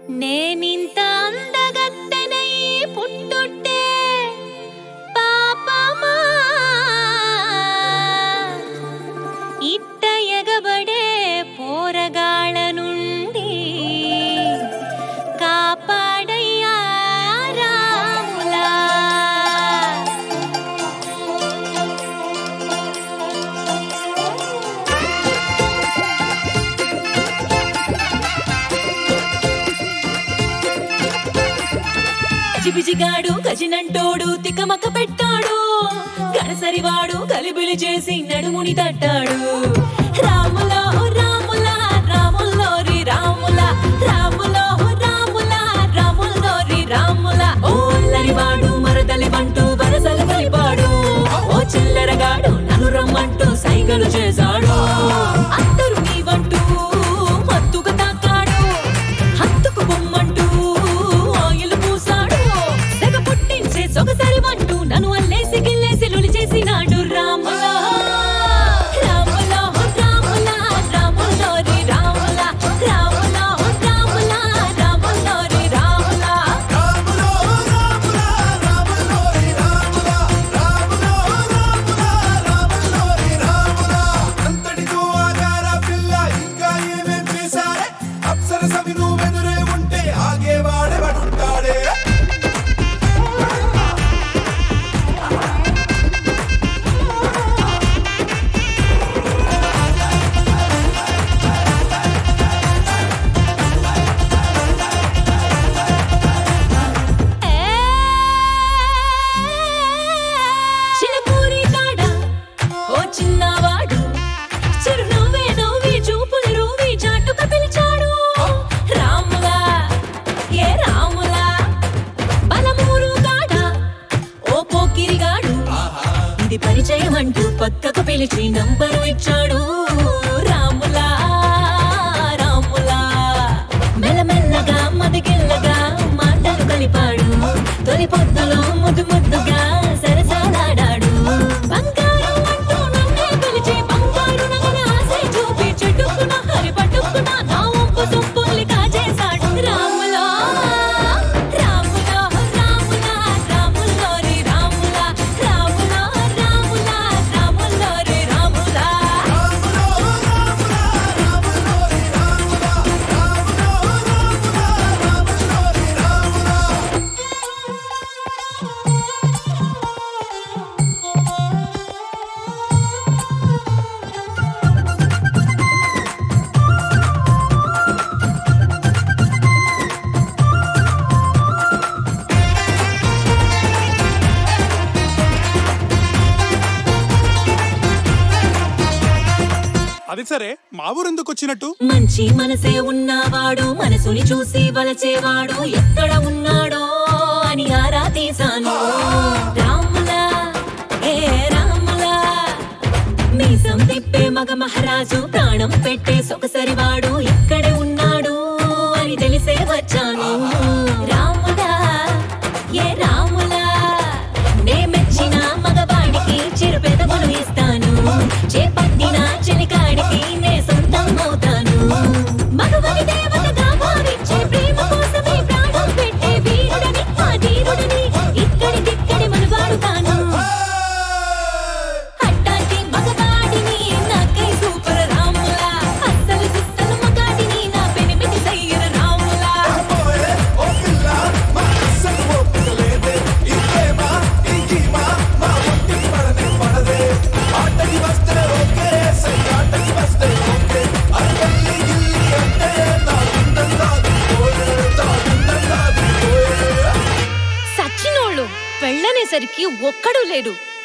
నేనింత అందగత్తెనై పుట్టుట్టే పాపమా ఇట్ట ఎగబడే పోరగాళ్ళ నుండి కాపాడయ్యా రాములా చిబిజిగాడు గజినంటోడు తికమక పెట్టాడు గడసరివాడు గలిబిలి చేసి నడుముని తట్టాడు రాములో రాముల రాముల్లోరి రాముల రాములో రాముల రాముల్లోరి రాముల ఓ అల్లరివాడు మరదలి వంటూ వరసలు కలిపాడు ఓ చిల్లరగాడు నన్ను రమ్మంటూ సైగలు చేశాడు అందరూ నీ వంటూ మత్తుగా తాకాడు హత్తుకు బొమ్మంటూ ఆయిల్ పూసాడు తెగ పుట్టించే సొగసరి వంటూ నన్ను అల్లేసి గిల్లేసి లులి చేసినాడు రాములా రాములా రాములా రాములోరి రాములా రాములా రాములా రాములోరి రాములా అంతటితో ఆగార పిల్ల ఇంకా ఏమేం చేశారే అప్సరసవి నువ్వెదురే ఉంటే ఆగేవాడెవడుంటాడే చిన్నపూరి కాడ ఓ చిన్నవాడు చిరునవ్వే నవ్వి చూపులు రూవి చాటుగా పిలిచాడు రాములా ఏ రాములా బలమూరు కాడ ఓ పోకిరిగాడు ఇది పరిచయం అంటూ పక్కకు పిలిచి నంబరు ఇచ్చాడు రాములా రాములా మెల్లమెల్లగా మదిగిల్లగా మాటలు కలిపాడు తొలి పొద్దులో ముద్దు ముద్దుగా సరసాలాడాడు బంగారం అంటూ నన్నే పిలిచి బంగారు నగల ఆశ చూపి చెట్టుకున్న హరి పట్టుకున్న నా ఒంపు సొంపుల్ని కాజేశాడు రాములా రాములా రాములా రాములోరి రాములా రాములా రాములా రాములోరి రాములా అది సరే మా ఊరెందుకు వచ్చినట్టు మంచి మనసే ఉన్నవాడు మనసుని చూసి వలచేవాడు ఎక్కడ ఉన్నాడో అని ఆరా తీశాను రాములా ఏ రాములా మీసం తిప్పే మగ మహారాజు ప్రాణం పెట్టే సొగసరివాడు ఇక్కడే ఉన్నాడు అని తెలిసే వచ్చాను రాములా ఏ రాములా నే మెచ్చిన మగవాడికి చిరు పెదవులు ఇస్తాను చేపట్టిన చెలికాడికి నే సొంతం అవుతాను మగవని దేవతగా భావించే ప్రేమ కోసమే ప్రాణం పెట్టే వీరుడని ఆ ధీరుడని ఇక్కడికిక్కడి మనువాడుతాను అట్టాటి మగవాడిని నాకై సూపర్ రాములా అస్సలు సుత్తలు మగాడిని నా పెనిమిటి సయ్యర రాములా పోయే ఓ పిల్ల మా అస్సలు ఓపిక లేదే ఈ ప్రేమ ఈ గీమ మా ఒంటి పడనే పడదే ఆటకి వస్తే ఓకే సయ్యాటకి వస్తే ఓకే అరగల్లి గిల్లి అంటే నా గుండెం దాగిపోయే నా గుండెం దాగిపోయే సచ్చినోళ్ళు పెళ్ళనేసరికి ఒక్కడూ లేడు